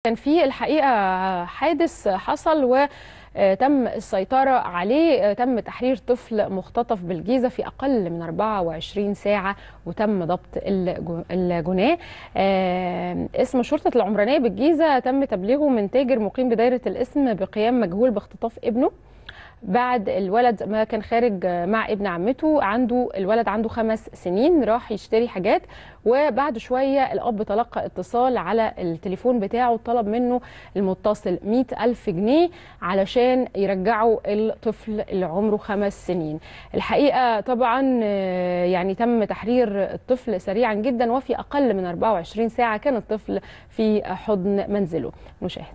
كان في الحقيقة حادث حصل وتم السيطرة عليه تم تحرير طفل مختطف بالجيزة في أقل من 24 ساعة وتم ضبط الج- الجناه آه، اسم شرطة العمرانية بالجيزة تم تبليغه من تاجر مقيم بدايرة الاسم بقيام مجهول باختطاف ابنه بعد الولد ما كان خارج مع ابن عمته عنده الولد عنده خمس سنين راح يشتري حاجات وبعد شوية الأب تلقى اتصال على التليفون بتاعه طلب منه المتصل مئة ألف جنيه علشان يرجعوا الطفل اللي عمره خمس سنين الحقيقة طبعا آه، يعني تم تحرير الطفل سريعا جدا وفي أقل من 24 ساعة كان الطفل في حضن منزله نشاهد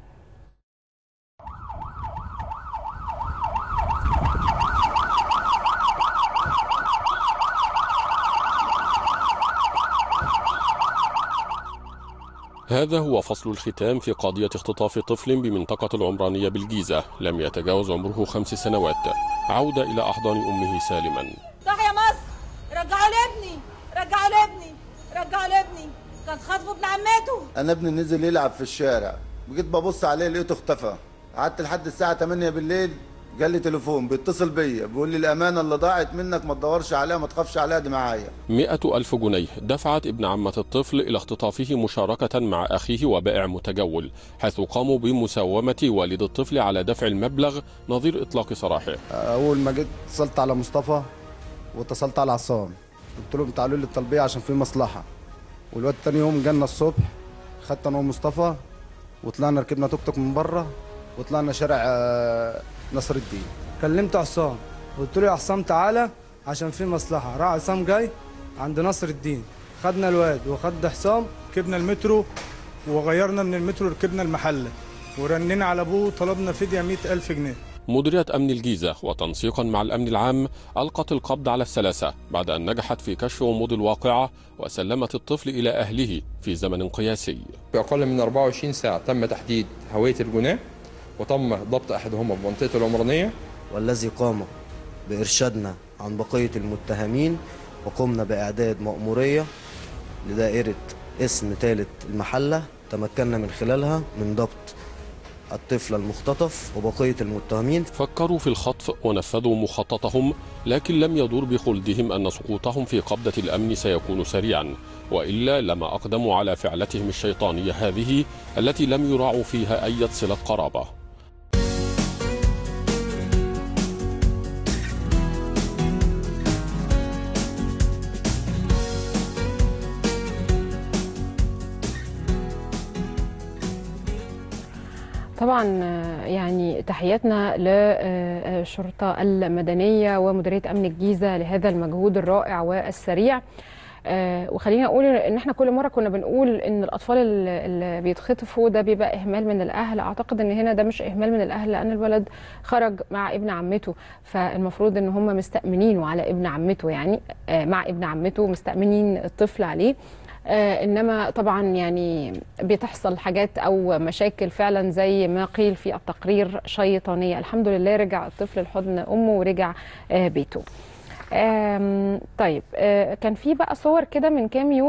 هذا هو فصل الختام في قضية اختطاف طفل بمنطقة العمرانية بالجيزة لم يتجاوز عمره خمس سنوات عودة إلى أحضان أمه سالما صح يا مصر رجعوا لابني رجعوا لابني رجعوا لابني كان خاطبه ابن عمته انا ابني نزل يلعب في الشارع جيت ببص عليه لقيته اختفى قعدت لحد الساعه 8 بالليل جال لي تليفون بيتصل بيا بيقول لي الامانه اللي ضاعت منك ما تدورش عليها ما تخافش عليها دي معايا مئة ألف جنيه دفعت ابن عمة الطفل إلى اختطافه مشاركة مع أخيه وبائع متجول حيث قاموا بمساومة والد الطفل على دفع المبلغ نظير إطلاق سراحه اول ما جيت اتصلت على مصطفى واتصلت على عصام قلت لهم تعالوا لي الطلبيه عشان في مصلحه والواد تاني يوم جالنا الصبح خدت انا ومصطفى وطلعنا ركبنا توك توك من بره وطلعنا شارع آه، نصر الدين كلمت عصام قلت له يا عصام تعالى عشان في مصلحه راح عصام جاي عند نصر الدين خدنا الواد وخد حسام ركبنا المترو وغيرنا من المترو ركبنا المحله ورنينا على ابوه طلبنا فديه مئة ألف جنيه مديرية أمن الجيزة وتنسيقا مع الأمن العام ألقت القبض على الثلاثة بعد أن نجحت في كشف غموض الواقعة وسلمت الطفل إلى أهله في زمن قياسي في أقل من 24 ساعة تم تحديد هوية الجناه وتم ضبط أحدهما بمنطقة العمرانية والذي قام بإرشادنا عن بقية المتهمين وقمنا بإعداد مأمورية لدائرة اسم ثالث المحلة تمكنا من خلالها من ضبط الطفل المختطف وبقية المتهمين فكروا في الخطف ونفذوا مخططهم لكن لم يدور بخلدهم أن سقوطهم في قبضة الأمن سيكون سريعا وإلا لما أقدموا على فعلتهم الشيطانية هذه التي لم يراعوا فيها أي صلة قرابة طبعا آه، يعني تحياتنا للشرطة المدنية ومديرية أمن الجيزة لهذا المجهود الرائع والسريع آه، وخلينا اقول ان احنا كل مره كنا بنقول ان الاطفال ال- اللي بيتخطفوا ده بيبقى اهمال من الاهل اعتقد ان هنا ده مش اهمال من الاهل لان الولد خرج مع ابن عمته فالمفروض ان هم مستأمنينه على ابن عمته يعني آه، مع ابن عمته مستأمنين الطفل عليه آه، انما طبعا يعني بتحصل حاجات او مشاكل فعلا زي ما قيل في التقرير شيطانيه الحمد لله رجع الطفل لحضن امه ورجع آه، بيته آم، طيب آه، كان في بقى صور كده من كام يوم